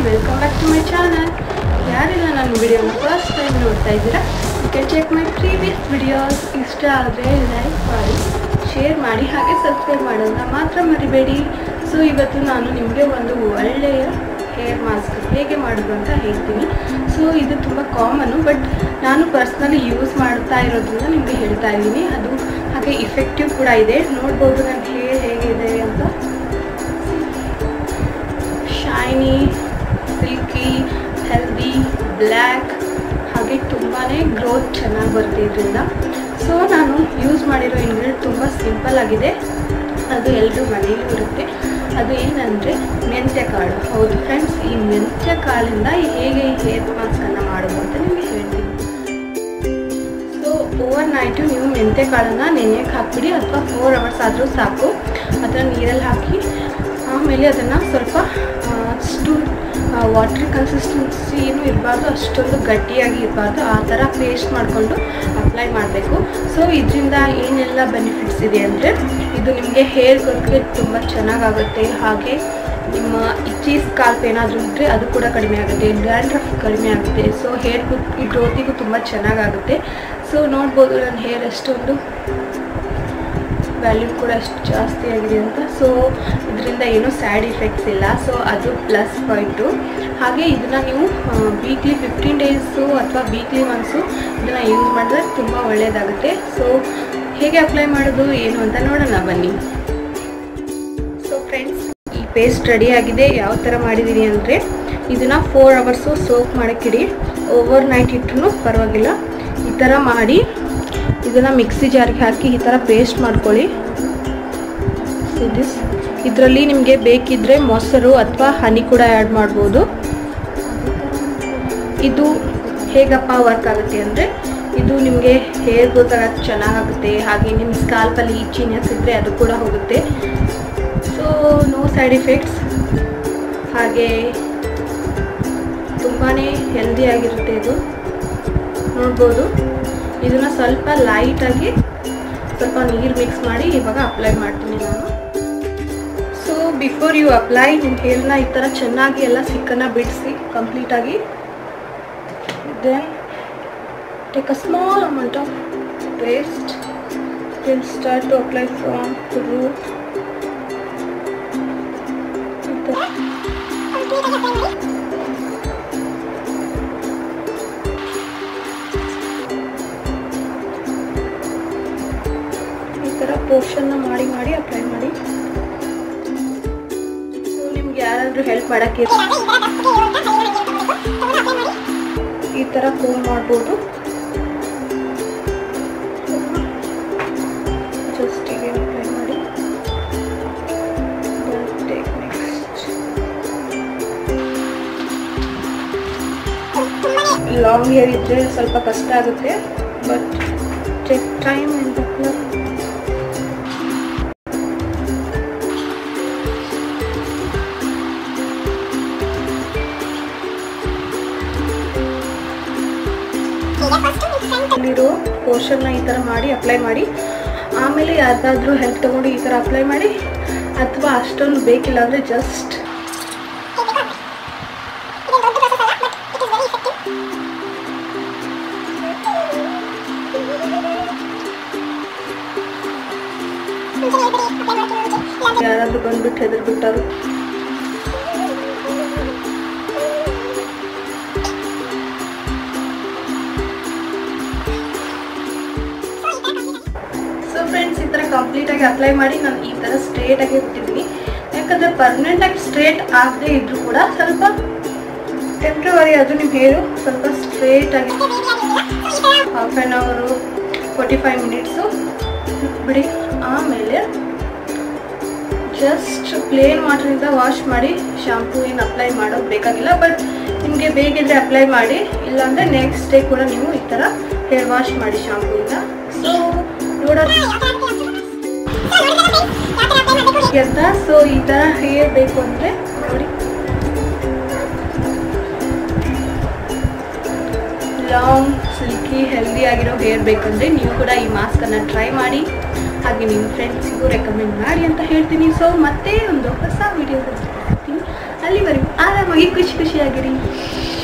welcome back to my channel ಯಾರೆಲ್ಲ ನನ್ನ ವಿಡಿಯೋನ ಫಸ್ಟ್ ಟೈಮ್ ನೋಡ್ತಾ ಇದ್ದೀರಾ you can check my previous videos ಇಷ್ಟ ಆದರೆ ಲೈಕ್ ಮಾಡಿ ಶೇರ್ ಮಾಡಿ ಹಾಗೆ ಸಬ್ಸ್ಕ್ರೈಬ್ ಮಾಡೋದನ್ನ ಮಾತ್ರ ಮರಿಬೇಡಿ ಸೊ ಇವತ್ತು ನಾನು ನಿಮಗೆ ಒಂದು ಒಳ್ಳೆಯ ಹೇರ್ ಮಾಸ್ಕ್ ಹೇಗೆ ಮಾಡೋದು ಅಂತ ಹೇಳ್ತೀನಿ ಸೊ ಇದು ತುಂಬ ಕಾಮನು ಬಟ್ ನಾನು ಪರ್ಸ್ನಲಿ ಯೂಸ್ ಮಾಡ್ತಾ ಇರೋದ್ರಿಂದ ನಿಮಗೆ ಹೇಳ್ತಾ ಇದ್ದೀನಿ ಅದು ಹಾಗೆ ಇಫೆಕ್ಟಿವ್ ಕೂಡ ಇದೆ ನೋಡ್ಬೋದು ನನ್ನ ಹೇರ್ ಹೇಗಿದೆ ಅಂತ ಶೈನಿ ಸಿಲ್ಕಿ ಹೆಲ್ದಿ ಬ್ಲ್ಯಾಕ್ ಹಾಗೆ ತುಂಬಾ ಗ್ರೋತ್ ಚೆನ್ನಾಗಿ ಬರುತ್ತೆ ಇದರಿಂದ ಸೊ ನಾನು ಯೂಸ್ ಮಾಡಿರೋ ಇಂಗ್ರೀಡಿಯಂಟ್ ತುಂಬ ಸಿಂಪಲ್ ಆಗಿದೆ ಅದು ಎಲ್ಲರೂ ಮನೆಯಲ್ಲೂ ಇರುತ್ತೆ ಅದು ಏನಂದರೆ ಮೆಂತ್ಯ ಕಾಳು ಹೌದು ಫ್ರೆಂಡ್ಸ್ ಈ ಮೆಂತ್ಯ ಕಾಳಿಂದ ಹೇಗೆ ಈ ಹೇರ್ ಮಾಸ್ಕನ್ನು ಮಾಡೋದು ಅಂತ ನಿಮಗೆ ಹೇಳ್ತೀನಿ ಸೊ ಓವರ್ ನೈಟು ನೀವು ಮೆಂತ್ಯ ಕಾಳನ್ನು ನೆನೆಯಕ್ಕೆ ಹಾಕ್ಬಿಡಿ ಅಥವಾ ಫೋರ್ ಅವರ್ಸ್ ಆದರೂ ಸಾಕು ಅದನ್ನು ನೀರಲ್ಲಿ ಹಾಕಿ ಆಮೇಲೆ ಅದನ್ನು ಸ್ವಲ್ಪ ಆ, ಅಷ್ಟು ವಾಟರ್ ಕನ್ಸಿಸ್ಟೆನ್ಸಿ ಏನು ಇರಬಾರ್ದು ಅಷ್ಟೊಂದು ಗಟ್ಟಿಯಾಗಿ ಇರಬಾರ್ದು ಆ ಥರ ಪೇಸ್ಟ್ ಮಾಡಿಕೊಂಡು ಅಪ್ಲೈ ಮಾಡಬೇಕು ಸೊ ಇದರಿಂದ ಏನೆಲ್ಲ ಬೆನಿಫಿಟ್ಸ್ ಇದೆ ಅಂದರೆ ಇದು ನಿಮಗೆ ಹೇರ್ ಗ್ರೋತ್ಗೆ ತುಂಬ ಚೆನ್ನಾಗಾಗುತ್ತೆ ಹಾಗೆ ನಿಮ್ಮ ಇಚ್ಚಿ ಸ್ಕಾಲ್ಪ್ ಏನಾದರೂ ಇದ್ದರೆ ಅದು ಕೂಡ ಕಡಿಮೆ ಆಗುತ್ತೆ ಡ್ಯಾಂಡ್ರಫ್ ಕಡಿಮೆ ಆಗುತ್ತೆ ಸೊ ಹೇರ್ ಗ್ರೋತಿಗೂ ತುಂಬ ಚೆನ್ನಾಗಾಗುತ್ತೆ ಸೊ ನೋಡ್ಬೋದು ನನ್ನ ಹೇರ್ ಎಷ್ಟೊಂದು ವ್ಯಾಲ್ಯೂ ಕೂಡ ಅಷ್ಟು ಜಾಸ್ತಿ ಆಗಿದೆ ಅಂತ ಸೊ ಇದರಿಂದ ಏನೂ ಸ್ಯಾಡ್ ಇಫೆಕ್ಟ್ಸ್ ಇಲ್ಲ ಸೊ ಅದು ಪ್ಲಸ್ ಪಾಯಿಂಟು ಹಾಗೆ ಇದನ್ನು ನೀವು ವೀಕ್ಲಿ ಫಿಫ್ಟೀನ್ ಡೇಸು ಅಥವಾ ವೀಕ್ಲಿ ಒನ್ಸು ಇದನ್ನು ಯೂಸ್ ಮಾಡಿದ್ರೆ ತುಂಬ ಒಳ್ಳೆಯದಾಗುತ್ತೆ ಸೊ ಹೇಗೆ ಅಪ್ಲೈ ಮಾಡೋದು ಏನು ಅಂತ ನೋಡೋಣ ಬನ್ನಿ ಸೊ ಫ್ರೆಂಡ್ಸ್ ಈ ಪೇಸ್ಟ್ ರೆಡಿ ಆಗಿದೆ ಯಾವ ಥರ ಮಾಡಿದ್ದೀನಿ ಅಂದರೆ ಇದನ್ನು ಫೋರ್ ಅವರ್ಸು ಸೋಕ್ ಮಾಡೋಕ್ಕಿಡಿ ಓವರ್ ನೈಟ್ ಇಟ್ಟರು ಪರವಾಗಿಲ್ಲ ಈ ಥರ ಮಾಡಿ ಇದನ್ನು ಮಿಕ್ಸಿ ಜಾರ್ಗೆ ಹಾಕಿ ಈ ಥರ ಪೇಸ್ಟ್ ಮಾಡ್ಕೊಳ್ಳಿ ದಿಸ್ ಇದರಲ್ಲಿ ನಿಮಗೆ ಬೇಕಿದ್ದರೆ ಮೊಸರು ಅಥವಾ ಹನಿ ಕೂಡ ಆ್ಯಡ್ ಮಾಡ್ಬೋದು ಇದು ಹೇಗಪ್ಪ ವರ್ಕ್ ಆಗುತ್ತೆ ಅಂದರೆ ಇದು ನಿಮಗೆ ಹೇರ್ ಗ್ರೋತ್ ಆಗೋಕ್ಕೆ ಚೆನ್ನಾಗಾಗುತ್ತೆ ಹಾಗೆ ನಿಮ್ಮ ಸ್ಕಾಲ್ಪಲ್ಲಿ ಇಚ್ಚಿನೆಸ್ ಇದ್ದರೆ ಅದು ಕೂಡ ಹೋಗುತ್ತೆ ಸೊ ನೋ ಸೈಡ್ ಇಫೆಕ್ಟ್ಸ್ ಹಾಗೆ ತುಂಬಾ ಹೆಲ್ದಿಯಾಗಿರುತ್ತೆ ಇದು ನೋಡ್ಬೋದು ಇದನ್ನು ಸ್ವಲ್ಪ ಲೈಟಾಗಿ ಸ್ವಲ್ಪ ನೀರು ಮಿಕ್ಸ್ ಮಾಡಿ ಇವಾಗ ಅಪ್ಲೈ ಮಾಡ್ತೀನಿ ನಾನು ಸೊ ಬಿಫೋರ್ ಯು ಅಪ್ಲೈ ನಿಮ್ಮ ಹೇರ್ನ ಈ ಥರ ಚೆನ್ನಾಗಿ ಎಲ್ಲ ಸಿಕ್ಕನ್ನು ಬಿಡಿಸಿ ಕಂಪ್ಲೀಟಾಗಿ then take a small amount of paste will start to apply from to root ಈ ಥರ ಈ ಥರ ಪೋರ್ಷನ್ನ ಮಾಡಿ ಮಾಡಿ ಅಪ್ಲೈ ಮಾಡಿ ಸೊ ನಿಮ್ಗೆ ಯಾರಾದರೂ ಹೆಲ್ಪ್ ಮಾಡೋಕ್ಕೆ ಈ ಥರ ಕೋಮ್ ಮಾಡ್ಬೋದು ಜಸ್ಟ್ ಹೀಗೆ ಅಪ್ಲೈ ಮಾಡಿ ಟೇಕ್ ನೆಕ್ಸ್ಟ್ ಲಾಂಗ್ ಹೇರ್ ಇದ್ದರೆ ಸ್ವಲ್ಪ ಕಷ್ಟ ಆಗುತ್ತೆ ಬಟ್ ಟೇಕ್ ಟೈಮ್ ಅಂತ ಇಲ್ಲಿರೋ ಪೋರ್ಷನ್ನ ಈ ಥರ ಮಾಡಿ ಅಪ್ಲೈ ಮಾಡಿ ಆಮೇಲೆ ಯಾರಿಗಾದ್ರೂ ಹೆಲ್ಪ್ ತೊಗೊಂಡು ಈ ಥರ ಅಪ್ಲೈ ಮಾಡಿ ಅಥವಾ ಅಷ್ಟೊಂದು ಬೇಕಿಲ್ಲ ಅಂದರೆ ಜಸ್ಟ್ ಯಾರಾದರೂ ಬಂದ್ಬಿಟ್ಟು ಹೆದರ್ಬಿಟ್ಟರು ಸೊ ಫ್ರೆಂಡ್ಸ್ ಈ ಥರ ಕಂಪ್ಲೀಟಾಗಿ ಅಪ್ಲೈ ಮಾಡಿ ನಾನು ಈ ಥರ ಸ್ಟ್ರೇಟಾಗಿ ಬಿಟ್ಟಿದ್ದೀನಿ ಯಾಕಂದರೆ ಪರ್ಮನೆಂಟಾಗಿ ಸ್ಟ್ರೇಟ್ ಆಗದೆ ಇದ್ರೂ ಕೂಡ ಸ್ವಲ್ಪ ಟೆಂಪ್ರವರಿ ಅದು ನಿಮ್ಮ ಹೇರು ಸ್ವಲ್ಪ ಸ್ಟ್ರೇಟಾಗಿ half an hour forty five minutes ಬಿಡಿ ಆಮೇಲೆ ಜಸ್ಟ್ ಪ್ಲೇನ್ ವಾಟರಿಂದ ವಾಶ್ ಮಾಡಿ ಶಾಂಪೂ ಏನು ಅಪ್ಲೈ ಮಾಡೋದು ಬೇಕಾಗಿಲ್ಲ ಬಟ್ ನಿಮಗೆ ಬೇಕಿದ್ರೆ ಅಪ್ಲೈ ಮಾಡಿ ಇಲ್ಲಾಂದರೆ ನೆಕ್ಸ್ಟ್ ಡೇ ಕೂಡ ನೀವು ಈ ಥರ ಹೇರ್ ವಾಶ್ ಮಾಡಿ ಶಾಂಪೂಯಿಂದ ಸೊ ನೋಡೋಣ ಅಂತ ಸೊ ಈ ಥರ ಹೇರ್ ಬೇಕು ಅಂದರೆ ನೋಡಿ ಲಾಂಗ್ ಸಿಲ್ಕಿ ಹೆಲ್ದಿ ಆಗಿರೋ ಹೇರ್ ಬೇಕಂದರೆ ನೀವು ಕೂಡ ಈ ಮಾಸ್ಕನ್ನು ಟ್ರೈ ಮಾಡಿ ಹಾಗೆ ನಿಮ್ಮ ಫ್ರೆಂಡ್ಸಿಗೂ ರೆಕಮೆಂಡ್ ಮಾಡಿ ಅಂತ ಹೇಳ್ತೀನಿ ಸೊ ಮತ್ತೆ ಒಂದು ಹೊಸ ವಿಡಿಯೋದಲ್ಲಿ ಸಿಗ್ತೀನಿ ಅಲ್ಲಿ ಅಲ್ಲಿವರೆಗೂ ಆರಾಮಾಗಿ ಖುಷಿ ಖುಷಿಯಾಗಿರಿ